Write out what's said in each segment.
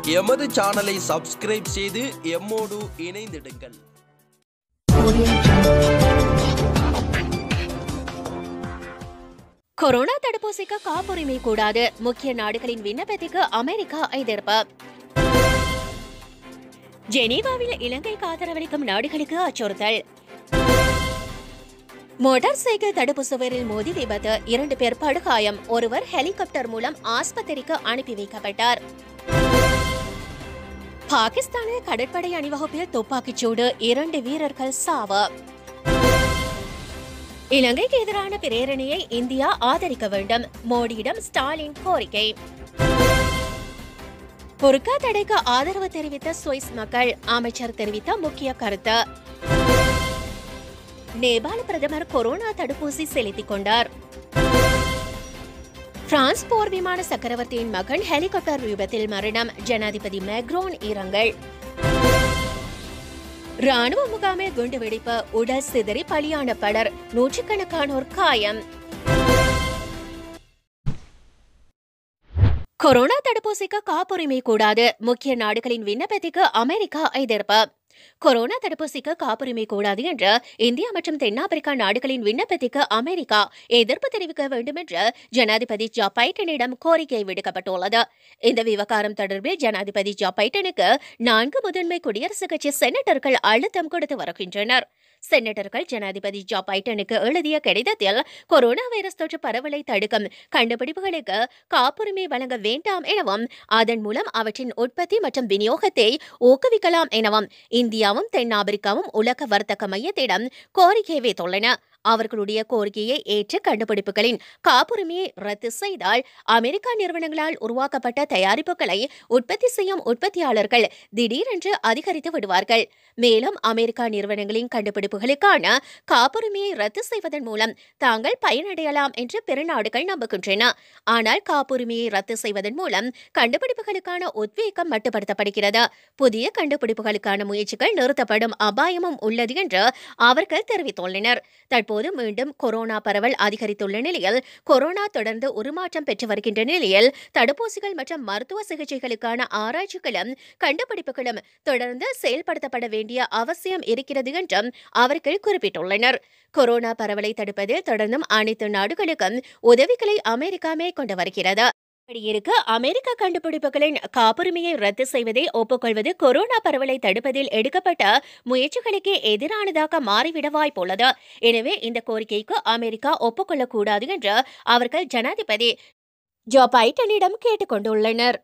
எமது சேனலை சப்ஸ்கிரைப் செய்து எம்மோடு இணைந்திடுங்கள் கொரோனா தடுப்பூசிக்கு காப்புரிமை கூடாது முக்கிய நாடுகளின் விண்ணப்பத்திற்கு அமெரிக்கா எதிர்ப்பு ஜெனீவாவில் இலங்கைக்கு ஆதரவளிக்கும் நாடுகளுக்கு அச்சுறுத்தல் மோட்டார் சைக்கிள் தடுப்பு சுவரில் மோதி விபத்து இரண்டு பேர் படுகாயம் ஒருவர் ஹெலிகாப்டர் மூலம் ஆஸ்பத்திரிக்கு அனுப்பி வைக்கப்பட்டார் பாகிஸ்தானில் கடற்படை அணிவகுப்பில் துப்பாக்கிச் சூடு இரண்டு வீரர்கள் சாவு இலங்கைக்கு எதிரான பிரேரணையை இந்தியா ஆதரிக்க வேண்டும் மோடியிடம் ஸ்டாலின் கோரிக்கை புர்கா தடைக்கு ஆதரவு தெரிவித்த சுவிஸ் மக்கள் அமைச்சர் தெரிவித்த முக்கிய கருத்து நேபாள பிரதமர் கொரோனா தடுப்பூசி செலுத்திக் கொண்டார் பிரான்ஸ் போர் விமான சக்கரவர்த்தியின் மகன் ஹெலிகாப்டர் விபத்தில் மரணம் ஜனாதிபதி மேக்ரோன் இரங்கல் ராணுவ முகாமில் குண்டுவெடிப்பு உடல் சிதறி பலியான பலர் நூற்றுக்கணக்கானோர் காயம் கொரோனா தடுப்பூசிக்கு காப்புரிமை கூடாது முக்கிய நாடுகளின் விண்ணப்பத்திற்கு அமெரிக்கா எதிர்ப்பு கொரோனா தடுப்பூசிக்கு காப்புரிமை கூடாது என்று இந்தியா மற்றும் தென்னாப்பிரிக்கா நாடுகளின் விண்ணப்பத்திற்கு அமெரிக்கா எதிர்ப்பு தெரிவிக்க வேண்டும் என்று ஜனாதிபதி ஜோ பைடனிடம் கோரிக்கை விடுக்கப்பட்டுள்ளது இந்த விவகாரம் தொடர்பில் ஜனாதிபதி ஜோ பைடனுக்கு நான்கு முதன்மை குடியரசுக் கட்சி செனட்டர்கள் அழுத்தம் கொடுத்து வருகின்றனர் செனட்டர்கள் ஜனாதிபதி ஜோ பைடனுக்கு எழுதிய கடிதத்தில் கொரோனா வைரஸ் தொற்று பரவலை தடுக்கும் கண்டுபிடிப்புகளுக்கு காப்புரிமை வழங்க வேண்டாம் எனவும் அதன் மூலம் அவற்றின் உற்பத்தி மற்றும் விநியோகத்தை ஊக்குவிக்கலாம் எனவும் இந்தியாவும் தென்னாப்பிரிக்காவும் உலக வர்த்தக மையத்திடம் கோரிக்கை வைத்துள்ளன அவர்களுடைய கோரிக்கையை ஏற்று கண்டுபிடிப்புகளின் காப்புரிமையை ரத்து செய்தால் அமெரிக்கா நிறுவனங்களால் உருவாக்கப்பட்ட தயாரிப்புகளை உற்பத்தி செய்யும் உற்பத்தியாளர்கள் திடீரென்று அதிகரித்து விடுவார்கள் மேலும் அமெரிக்கா நிறுவனங்களின் கண்டுபிடிப்புகளுக்கான காப்புரிமையை ரத்து செய்வதன் மூலம் தாங்கள் பயனடையலாம் என்று பிற நாடுகள் நம்புகின்றன ஆனால் காப்புரிமையை ரத்து செய்வதன் மூலம் கண்டுபிடிப்புகளுக்கான உத்வேகம் மட்டுப்படுத்தப்படுகிறது புதிய கண்டுபிடிப்புகளுக்கான முயற்சிகள் நிறுத்தப்படும் அபாயமும் உள்ளது என்று அவர்கள் தெரிவித்துள்ளனர் தற்போது மீண்டும் கொரோனா பரவல் அதிகரித்துள்ள நிலையில் கொரோனா தொடர்ந்து உருமாற்றம் பெற்று வருகின்ற நிலையில் தடுப்பூசிகள் மற்றும் மருத்துவ சிகிச்சைகளுக்கான ஆராய்ச்சிகளும் கண்டுபிடிப்புகளும் தொடர்ந்து செயல்படுத்தப்பட வேண்டிய அவசியம் இருக்கிறது என்றும் அவர்கள் குறிப்பிட்டுள்ளனர் கொரோனா பரவலை தடுப்பதில் தொடர்ந்தும் அனைத்து நாடுகளுக்கும் உதவிகளை அமெரிக்கா மேற்கொண்டு வருகிறது இருக்க அமெரிக்க கண்டுபிடிப்புகளின் காப்புரிமையை ரத்து செய்வதை ஒப்புக்கொள்வது கொரோனா பரவலை தடுப்பதில் எடுக்கப்பட்ட முயற்சிகளுக்கு எதிரானதாக மாறிவிட வாய்ப்புள்ளது எனவே இந்த கோரிக்கைக்கு அமெரிக்கா ஒப்புக்கொள்ளக்கூடாது என்று அவர்கள் ஜனாதிபதி ஜோ பைடனிடம் கேட்டுக்கொண்டுள்ளனர்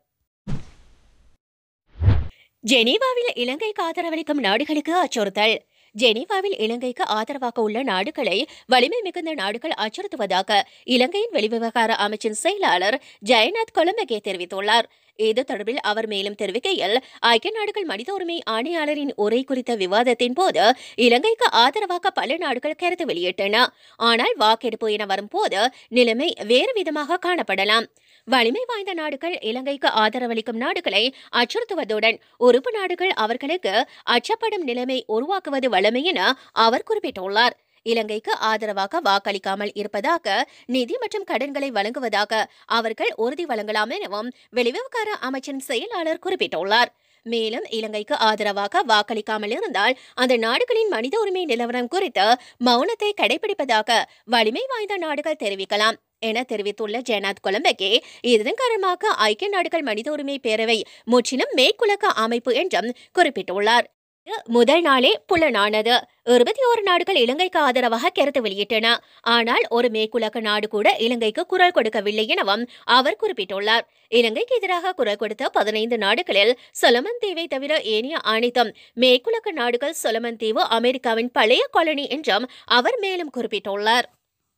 ஜெனீவாவில் இலங்கைக்கு ஆதரவளிக்கும் நாடுகளுக்கு அச்சுறுத்தல் ஜெனீவாவில் இலங்கைக்கு ஆதரவாக உள்ள நாடுகளை வலிமை மிகுந்த நாடுகள் அச்சுறுத்துவதாக இலங்கையின் வெளிவிவகார அமைச்சின் செயலாளர் ஜெயநாத் கொலம்பகே தெரிவித்துள்ளார் இது தொடர்பில் அவர் மேலும் தெரிவிக்கையில் ஐக்கிய நாடுகள் மனித உரிமை ஆணையாளரின் உரை குறித்த விவாதத்தின் போது இலங்கைக்கு ஆதரவாக பல நாடுகள் கருத்து வெளியிட்டன ஆனால் வாக்கெடுப்பு என வரும்போது நிலைமை வேறு விதமாக காணப்படலாம் வலிமை வாய்ந்த நாடுகள் இலங்கைக்கு ஆதரவளிக்கும் நாடுகளை அச்சுறுத்துவதுடன் உறுப்பு நாடுகள் அவர்களுக்கு அச்சப்படும் நிலைமை உருவாக்குவது வலிமை என அவர் குறிப்பிட்டுள்ளார் இலங்கைக்கு ஆதரவாக வாக்களிக்காமல் இருப்பதாக நிதி மற்றும் கடன்களை வழங்குவதாக அவர்கள் உறுதி வழங்கலாம் எனவும் வெளிவிவகார அமைச்சின் செயலாளர் குறிப்பிட்டுள்ளார் மேலும் இலங்கைக்கு ஆதரவாக வாக்களிக்காமல் இருந்தால் அந்த நாடுகளின் மனித உரிமை நிலவரம் குறித்து மௌனத்தை கடைபிடிப்பதாக வலிமை வாய்ந்த நாடுகள் தெரிவிக்கலாம் என தெரிவித்துள்ள ஜெயநாத் கொலம்பகே இதன் காரணமாக ஐக்கிய நாடுகள் மனித உரிமை பேரவை முற்றிலும் மேற்குலக அமைப்பு என்றும் குறிப்பிட்டுள்ளார் முதல் நாளே புலனானது இருபத்தி ஓரு நாடுகள் இலங்கைக்கு ஆதரவாக கருத்து வெளியிட்டன ஆனால் ஒரு மேற்குலக நாடு கூட இலங்கைக்கு குரல் கொடுக்கவில்லை எனவும் அவர் குறிப்பிட்டுள்ளார் இலங்கைக்கு எதிராக குரல் கொடுத்த பதினைந்து நாடுகளில் சொலமன் தீவை தவிர ஏனைய அனைத்தும் மேற்குலக நாடுகள் சொலமன் தீவு அமெரிக்காவின் பழைய காலனி என்றும் அவர் மேலும் குறிப்பிட்டுள்ளார்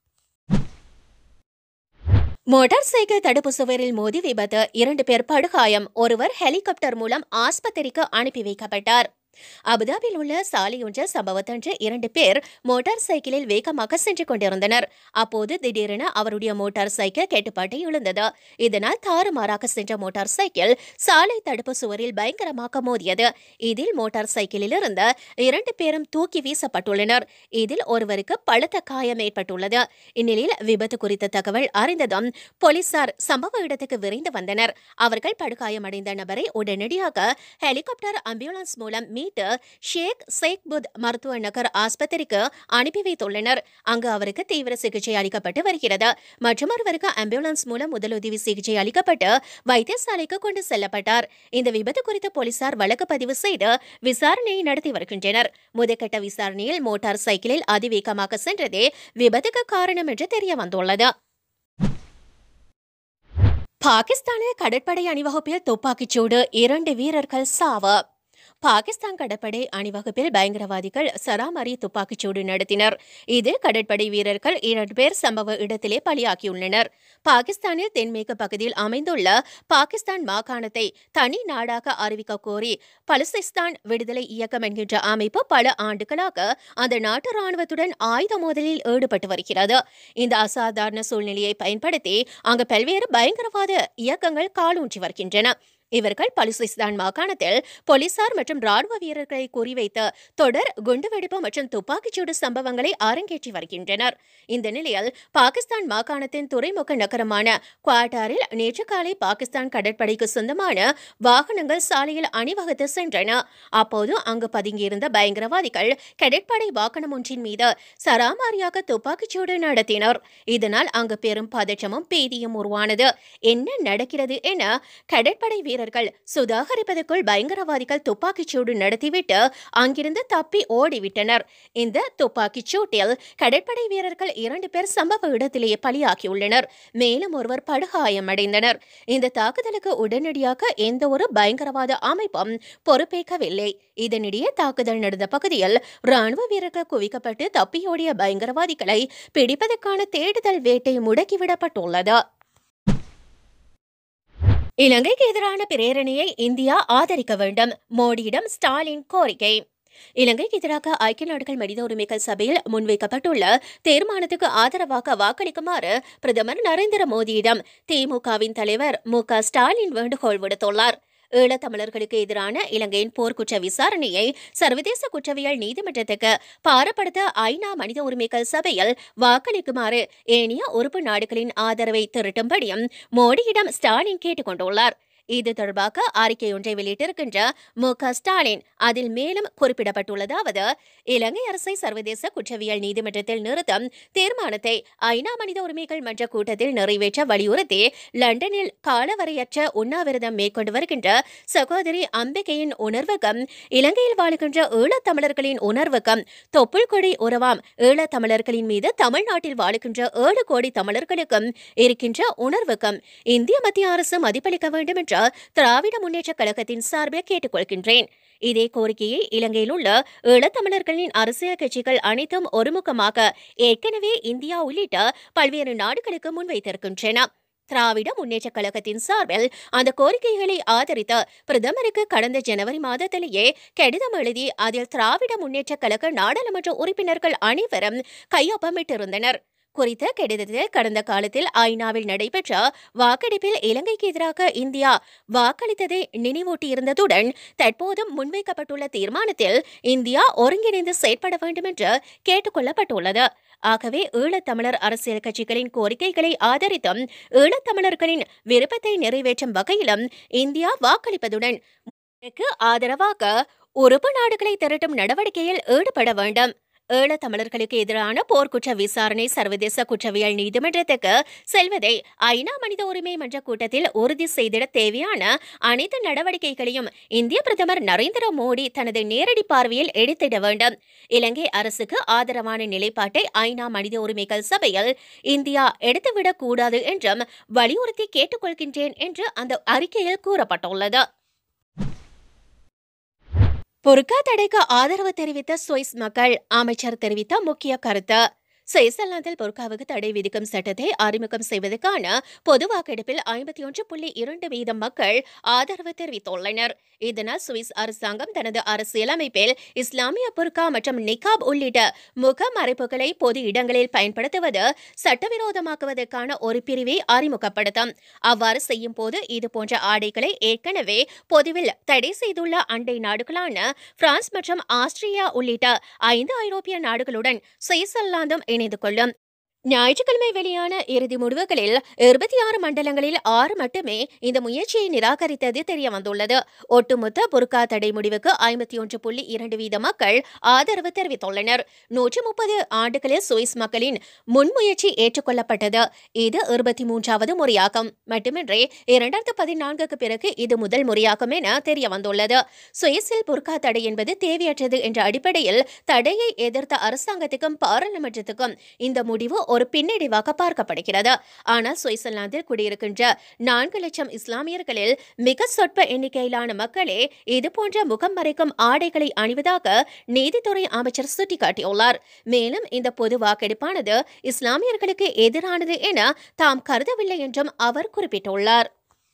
மோட்டார் சைக்கிள் தடுப்பு சுவரில் மோதி விபத்து இரண்டு பேர் படுகாயம் ஒருவர் ஹெலிகாப்டர் மூலம் ஆஸ்பத்திரிக்கு அனுப்பி வைக்கப்பட்டார் அபுதாபியில் உள்ள சாலையொன்றில் சம்பவத்தன்று இரண்டு பேர் மோட்டார் சைக்கிளில் வேகமாக சென்று கொண்டிருந்தனர் அப்போது திடீரென அவருடைய மோட்டார் சைக்கிள் கெட்டுப்பாட்டை இழந்தது இதனால் தாறுமாறாக சென்ற மோட்டார் சைக்கிள் சாலை தடுப்பு சுவரில் பயங்கரமாக மோதியது இதில் மோட்டார் சைக்கிளில் இருந்த இரண்டு பேரும் தூக்கி வீசப்பட்டுள்ளனர் இதில் ஒருவருக்கு பலத்த காயம் ஏற்பட்டுள்ளது இந்நிலையில் விபத்து குறித்த தகவல் அறிந்ததும் போலீசார் சம்பவ இடத்துக்கு விரைந்து வந்தனர் அவர்கள் படுகாயமடைந்த நபரை உடனடியாக ஹெலிகாப்டர் ஆம்புலன்ஸ் மூலம் மீட்டு ஷேக் சேக்புத் மருத்துவ நகர் ஆஸ்பத்திரிக்கு அனுப்பி வைத்துள்ளனர் அங்கு அவருக்கு தீவிர சிகிச்சை அளிக்கப்பட்டு வருகிறது மற்றொருவருக்கு ஆம்புலன்ஸ் மூலம் முதலுதவி சிகிச்சை அளிக்கப்பட்டு வைத்தியசாலைக்கு கொண்டு செல்லப்பட்டார் இந்த விபத்து குறித்து போலீசார் வழக்கு பதிவு செய்து விசாரணையை நடத்தி வருகின்றனர் முதற்கட்ட விசாரணையில் மோட்டார் சைக்கிளில் அதிவேகமாக சென்றதே விபத்துக்கு காரணம் என்று தெரிய வந்துள்ளது பாகிஸ்தானில் கடற்படை அணிவகுப்பில் துப்பாக்கிச்சூடு இரண்டு வீரர்கள் சாவு பாகிஸ்தான் கடற்படை அணிவகுப்பில் பயங்கரவாதிகள் சராமரி துப்பாக்கிச்சூடு நடத்தினர் இதில் கடற்படை வீரர்கள் இரண்டு பேர் சம்பவ இடத்திலே பலியாகியுள்ளனர் பாகிஸ்தானில் தென்மேற்கு பகுதியில் அமைந்துள்ள பாகிஸ்தான் மாகாணத்தை தனி நாடாக அறிவிக்க கோரி பலுசிஸ்தான் விடுதலை இயக்கம் என்கின்ற அமைப்பு பல ஆண்டுகளாக அந்த நாட்டு ராணுவத்துடன் ஆயுத மோதலில் ஈடுபட்டு வருகிறது இந்த அசாதாரண சூழ்நிலையை பயன்படுத்தி அங்கு பல்வேறு பயங்கரவாத இயக்கங்கள் காலூன்றி வருகின்றன இவர்கள் பலுசிஸ்தான் மாகாணத்தில் போலீசார் மற்றும் ராணுவ வீரர்களை குறிவைத்து தொடர் குண்டுவெடிப்பு மற்றும் துப்பாக்கிச்சூடு சம்பவங்களை அரங்கேற்றி வருகின்றனர் இந்த நிலையில் பாகிஸ்தான் மாகாணத்தின் துறைமுக நகரமான குவாட்டாரில் நேற்று காலை பாகிஸ்தான் கடற்படைக்கு சொந்தமான வாகனங்கள் சாலையில் அணிவகுத்து சென்றன அப்போது அங்கு பதுங்கியிருந்த பயங்கரவாதிகள் கடற்படை வாகனம் ஒன்றின் மீது சராமாரியாக துப்பாக்கிச்சூடு நடத்தினர் இதனால் அங்கு பெரும் பதற்றமும் பீதியும் உருவானது என்ன நடக்கிறது என கடற்படை வீரர்கள் சுதாகரிப்பதற்குள் பயங்கரவாதிகள் துப்பாக்கிச்சூடு நடத்திவிட்டு அங்கிருந்து தப்பி ஓடிவிட்டனர் இந்த துப்பாக்கிச் சூட்டில் கடற்படை வீரர்கள் இரண்டு பேர் சம்பவ இடத்திலேயே பலியாகியுள்ளனர் மேலும் ஒருவர் படுகாயமடைந்தனர் இந்த தாக்குதலுக்கு உடனடியாக எந்த ஒரு பயங்கரவாத அமைப்பும் பொறுப்பேற்கவில்லை இதனிடையே தாக்குதல் நடந்த பகுதியில் ராணுவ வீரர்கள் குவிக்கப்பட்டு தப்பியோடிய பயங்கரவாதிகளை பிடிப்பதற்கான தேடுதல் வேட்டை முடக்கிவிடப்பட்டுள்ளது இலங்கைக்கு எதிரான பிரேரணையை இந்தியா ஆதரிக்க வேண்டும் மோடியிடம் ஸ்டாலின் கோரிக்கை இலங்கைக்கு எதிராக ஐக்கிய நாடுகள் மனித உரிமைகள் சபையில் முன்வைக்கப்பட்டுள்ள தீர்மானத்துக்கு ஆதரவாக வாக்களிக்குமாறு பிரதமர் நரேந்திர மோடியிடம் திமுகவின் தலைவர் மு க ஸ்டாலின் வேண்டுகோள் விடுத்துள்ளார் ஈழத்தமிழர்களுக்கு எதிரான இலங்கையின் போர்க்குற்ற விசாரணையை சர்வதேச குற்றவியல் நீதிமன்றத்துக்கு பாரப்படுத்த ஐநா மனித உரிமைகள் சபையில் வாக்களிக்குமாறு ஏனைய உறுப்பு நாடுகளின் ஆதரவை திரட்டும்படியும் மோடியிடம் ஸ்டாலின் கேட்டுக் கொண்டுள்ளார் இது தொடர்பாக அறிக்கை ஒன்றை வெளியிட்டிருக்கின்ற மு க ஸ்டாலின் அதில் மேலும் குறிப்பிடப்பட்டுள்ளதாவது இலங்கை அரசை சர்வதேச குற்றவியல் நீதிமன்றத்தில் நிறுத்தும் தீர்மானத்தை ஐநா மனித உரிமைகள் மன்ற கூட்டத்தில் நிறைவேற்ற வலியுறுத்தி லண்டனில் காலவரையற்ற உண்ணாவிரதம் மேற்கொண்டு வருகின்ற சகோதரி அம்பிகையின் உணர்வுக்கும் இலங்கையில் வாழுகின்ற ஈழத்தமிழர்களின் உணர்வுக்கும் தொப்புள் கொடி உறவாம் ஈழத்தமிழர்களின் மீது தமிழ்நாட்டில் வாழுகின்ற ஏழு கோடி தமிழர்களுக்கும் இருக்கின்ற உணர்வுக்கும் இந்திய மத்திய அரசு மதிப்பளிக்க வேண்டும் என்ற திராவிட முன்னேற்ற கழகத்தின் சார்பில் கேட்டுக்கொள்கின்றேன் இதே கோரிக்கையை இலங்கையில் உள்ள ஈழத்தமிழர்களின் அரசியல் கட்சிகள் அனைத்தும் ஒருமுகமாக ஏற்கனவே இந்தியா உள்ளிட்ட பல்வேறு நாடுகளுக்கு முன்வைத்திருக்கின்றன திராவிட முன்னேற்ற கழகத்தின் சார்பில் அந்த கோரிக்கைகளை ஆதரித்து பிரதமருக்கு கடந்த ஜனவரி மாதத்திலேயே கடிதம் எழுதி அதில் திராவிட முன்னேற்ற கழக நாடாளுமன்ற உறுப்பினர்கள் அனைவரும் கையொப்பமிட்டிருந்தனர் குறித்த கடிதத்தில் கடந்த காலத்தில் ஐநாவில் நடைபெற்ற வாக்கெடுப்பில் இலங்கைக்கு எதிராக இந்தியா வாக்களித்ததை நினைவூட்டியிருந்ததுடன் தற்போதும் முன்வைக்கப்பட்டுள்ள தீர்மானத்தில் இந்தியா ஒருங்கிணைந்து செயற்பட வேண்டும் என்று கேட்டுக்கொள்ளப்பட்டுள்ளது ஆகவே ஈழத்தமிழர் அரசியல் கட்சிகளின் கோரிக்கைகளை ஆதரித்தும் ஈழத்தமிழர்களின் விருப்பத்தை நிறைவேற்றும் வகையிலும் இந்தியா வாக்களிப்பதுடன் இதற்கு ஆதரவாக உறுப்பு நாடுகளை திரட்டும் நடவடிக்கையில் ஈடுபட வேண்டும் ஈழத்தமிழர்களுக்கு எதிரான போர்க்குற்ற விசாரணை சர்வதேச குற்றவியல் நீதிமன்றத்துக்கு செல்வதை ஐநா மனித உரிமை மன்ற கூட்டத்தில் உறுதி செய்திட தேவையான அனைத்து நடவடிக்கைகளையும் இந்திய பிரதமர் நரேந்திர மோடி தனது நேரடி பார்வையில் எடுத்திட வேண்டும் இலங்கை அரசுக்கு ஆதரவான நிலைப்பாட்டை ஐநா மனித உரிமைகள் சபையில் இந்தியா எடுத்துவிடக் கூடாது என்றும் வலியுறுத்தி கேட்டுக்கொள்கின்றேன் என்று அந்த அறிக்கையில் கூறப்பட்டுள்ளது புர்கா தடைக்கு ஆதரவு தெரிவித்த சுவிஸ் மக்கள் அமைச்சர் தெரிவித்த முக்கிய கருத்து சுவிட்சர்லாந்தில் புர்காவுக்கு தடை விதிக்கும் சட்டத்தை அறிமுகம் செய்வதற்கான பொது வாக்கெடுப்பில் ஐம்பத்தி ஒன்று புள்ளி இரண்டு வீதம் மக்கள் ஆதரவு தெரிவித்துள்ளனர் இதனால் சுவிஸ் அரசாங்கம் தனது அரசியலமைப்பில் இஸ்லாமிய புர்கா மற்றும் நிகாப் உள்ளிட்ட முக மறைப்புகளை பொது இடங்களில் பயன்படுத்துவது சட்டவிரோதமாக்குவதற்கான ஒரு பிரிவை அறிமுகப்படுத்தும் அவ்வாறு செய்யும் போது இதுபோன்ற ஆடைகளை ஏற்கனவே பொதுவில் தடை செய்துள்ள அண்டை நாடுகளான பிரான்ஸ் மற்றும் ஆஸ்திரியா உள்ளிட்ட ஐந்து ஐரோப்பிய நாடுகளுடன் சுவிட்சர்லாந்தும் இணைந்து கொள்ளும் ஞாயிற்றுக்கிழமை வெளியான இறுதி முடிவுகளில் இருபத்தி ஆறு மண்டலங்களில் ஆறு மட்டுமே இந்த முயற்சியை நிராகரித்தது தெரிய வந்துள்ளது ஒட்டுமொத்த புர்கா தடை முடிவுக்கு ஐம்பத்தி ஒன்று புள்ளி இரண்டு வீத மக்கள் ஆதரவு தெரிவித்துள்ளனர் நூற்றி முப்பது ஆண்டுகளில் சுவிஸ் மக்களின் முன்முயற்சி ஏற்றுக்கொள்ளப்பட்டது இது இருபத்தி மூன்றாவது முறையாகும் மட்டுமின்றி இரண்டாயிரத்து பதினான்குக்கு பிறகு இது முதல் முறையாகும் என தெரிய வந்துள்ளது சுவிஸில் புர்கா தடை என்பது தேவையற்றது என்ற அடிப்படையில் தடையை எதிர்த்த அரசாங்கத்துக்கும் பாராளுமன்றத்துக்கும் இந்த முடிவு ஒரு பின்னடைவாக பார்க்கப்படுகிறது ஆனால் சுவிட்சர்லாந்தில் குடியிருக்கின்ற நான்கு லட்சம் இஸ்லாமியர்களில் மிக சொற்ப எண்ணிக்கையிலான மக்களே இதுபோன்ற முகம் மறைக்கும் ஆடைகளை அணிவதாக நீதித்துறை அமைச்சர் சுட்டிக்காட்டியுள்ளார் மேலும் இந்த பொது வாக்கெடுப்பானது இஸ்லாமியர்களுக்கு எதிரானது என தாம் கருதவில்லை என்றும் அவர் குறிப்பிட்டுள்ளார்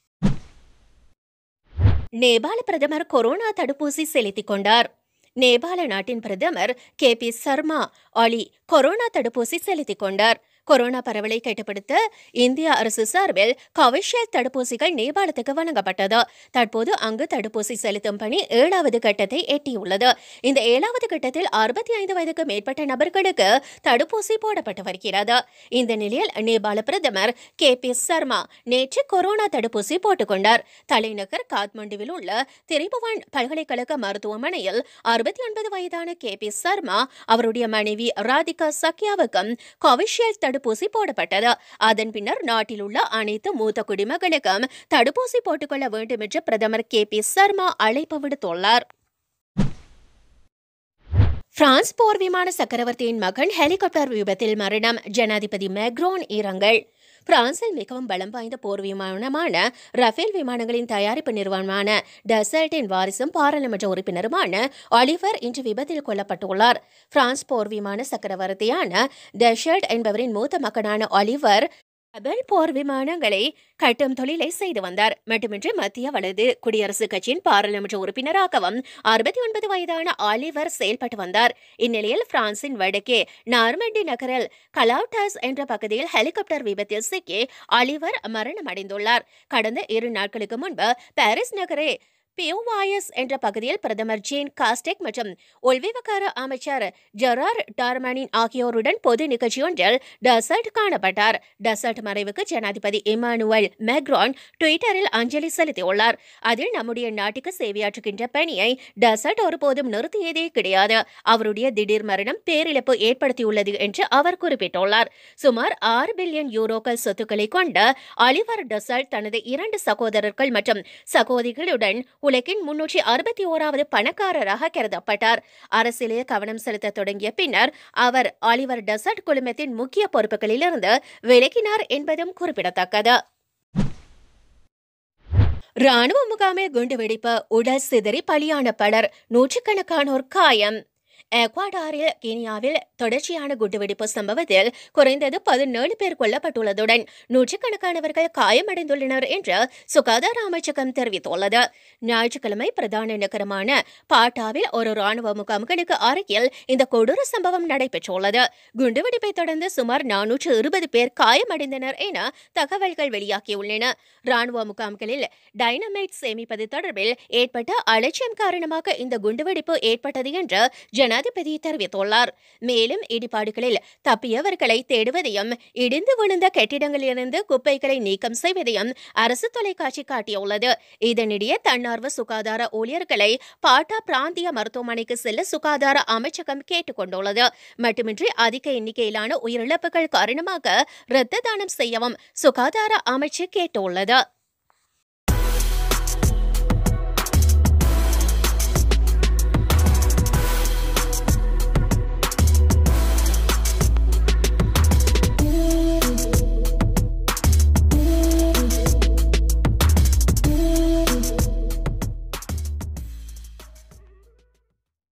நேபாள பிரதமர் கொரோனா தடுப்பூசி செலுத்திக் கொண்டார் நேபாள நாட்டின் பிரதமர் கே பி சர்மா ஒலி கொரோனா தடுப்பூசி செலுத்திக் கொண்டார் கொரோனா பரவலை கட்டுப்படுத்த இந்திய அரசு சார்பில் கோவிஷீல்டு தடுப்பூசிகள் நேபாளத்துக்கு வழங்கப்பட்டது தற்போது அங்கு தடுப்பூசி செலுத்தும் பணி ஏழாவது கட்டத்தை எட்டியுள்ளது இந்த ஏழாவது கட்டத்தில் அறுபத்தி ஐந்து வயதுக்கு மேற்பட்ட நபர்களுக்கு தடுப்பூசி போடப்பட்டு வருகிறது இந்த நிலையில் நேபாள பிரதமர் கே பி சர்மா நேற்று கொரோனா தடுப்பூசி போட்டுக்கொண்டார் தலைநகர் காத்மண்டுவில் உள்ள திரிபுவன் பல்கலைக்கழக மருத்துவமனையில் அறுபத்தி ஒன்பது வயதான கே பி சர்மா அவருடைய மனைவி ராதிகா சக்யாவுக்கும் கோவிஷீல்டு தடுப்பூசி போடப்பட்டது அதன் பின்னர் நாட்டில் உள்ள அனைத்து மூத்த குடிமக்களுக்கும் தடுப்பூசி போட்டுக்கொள்ள வேண்டும் என்று பிரதமர் கே பி சர்மா அழைப்பு விடுத்துள்ளார் பிரான்ஸ் போர் விமான சக்கரவர்த்தியின் மகன் ஹெலிகாப்டர் விபத்தில் மரணம் ஜனாதிபதி மேக்ரோன் இரங்கல் பிரான்சில் மிகவும் பலம் வாய்ந்த போர் விமானமான ரஃபேல் விமானங்களின் தயாரிப்பு நிறுவனமான டெசல்ட்டின் வாரிசும் பாராளுமன்ற உறுப்பினருமான ஒலிவர் இன்று விபத்தில் கொல்லப்பட்டுள்ளார் பிரான்ஸ் போர் விமான சக்கரவர்த்தியான டெஷர்ட் என்பவரின் மூத்த மகனான ஒலிவர் அபல் போர் விமானங்களை கட்டும் தொழிலை செய்து வந்தார் மட்டுமின்றி மத்திய வலது குடியரசுக் கட்சியின் பாராளுமன்ற உறுப்பினராகவும் அறுபத்தி ஒன்பது வயதான ஆலிவர் செயல்பட்டு வந்தார் இந்நிலையில் பிரான்சின் வடக்கே நார்மண்டி நகரில் கலாவ்டாஸ் என்ற பகுதியில் ஹெலிகாப்டர் விபத்தில் சிக்கி ஆலிவர் மரணம் அடைந்துள்ளார் கடந்த இரு நாட்களுக்கு முன்பு பாரிஸ் நகரே பியோவாயஸ் என்ற பகுதியில் பிரதமர் ஜேன் காஸ்டெக் மற்றும் உள்விவகார அமைச்சர் ஜெரார் டார்மனின் ஆகியோருடன் பொது நிகழ்ச்சியொன்றில் டசல்ட் காணப்பட்டார் டசல்ட் மறைவுக்கு ஜனாதிபதி இமானுவல் மேக்ரான் ட்விட்டரில் அஞ்சலி செலுத்தியுள்ளார் அதில் நம்முடைய நாட்டுக்கு சேவையாற்றுகின்ற பணியை டசல்ட் ஒருபோதும் நிறுத்தியதே கிடையாது அவருடைய திடீர் மரணம் பேரிழப்பு ஏற்படுத்தியுள்ளது என்று அவர் குறிப்பிட்டுள்ளார் சுமார் ஆறு பில்லியன் யூரோக்கள் சொத்துக்களை கொண்ட அலிவர் டசல்ட் தனது இரண்டு சகோதரர்கள் மற்றும் சகோதரிகளுடன் உலகின் முன்னூற்றி அறுபத்தி ஓராவது பணக்காரராக கருதப்பட்டார் அரசியலில் கவனம் செலுத்த தொடங்கிய பின்னர் அவர் ஆலிவர் டசல்ட் குழுமத்தின் முக்கிய பொறுப்புகளிலிருந்து விலகினார் என்பதும் குறிப்பிடத்தக்கது ராணுவ முகாமில் குண்டுவெடிப்பு உடல் சிதறி பலியான பலர் நூற்றுக்கணக்கானோர் காயம் எக்வாடாரில் கீனியாவில் தொடர்ச்சியான குண்டுவெடிப்பு சம்பவத்தில் குறைந்தது பதினேழு பேர் கொல்லப்பட்டுள்ளதுடன் நூற்றுக்கணக்கானவர்கள் காயமடைந்துள்ளனர் என்று சுகாதார அமைச்சகம் தெரிவித்துள்ளது ஞாயிற்றுக்கிழமை பிரதான நகரமான பாட்டாவில் ஒரு ராணுவ முகாம்களுக்கு அருகில் இந்த கொடூர சம்பவம் நடைபெற்றுள்ளது குண்டுவெடிப்பை தொடர்ந்து சுமார் நானூற்று இருபது பேர் காயமடைந்தனர் என தகவல்கள் வெளியாகியுள்ளன ராணுவ முகாம்களில் டைனமைட் சேமிப்பது தொடர்பில் ஏற்பட்ட அலட்சியம் காரணமாக இந்த குண்டுவெடிப்பு ஏற்பட்டது என்று ஜனாதிபதி தெரிவித்துள்ளார் மேலும் இடிபாடுகளில் தப்பியவர்களை தேடுவதையும் இடிந்து விழுந்த கட்டிடங்களிலிருந்து குப்பைகளை நீக்கம் செய்வதையும் அரசு தொலைக்காட்சி காட்டியுள்ளது இதனிடையே தன்னார்வ சுகாதார ஊழியர்களை பாட்டா பிராந்திய மருத்துவமனைக்கு செல்ல சுகாதார அமைச்சகம் கேட்டுக் கொண்டுள்ளது மட்டுமின்றி அதிக எண்ணிக்கையிலான உயிரிழப்புகள் காரணமாக இரத்த தானம் செய்யவும் சுகாதார அமைச்சு கேட்டுள்ளது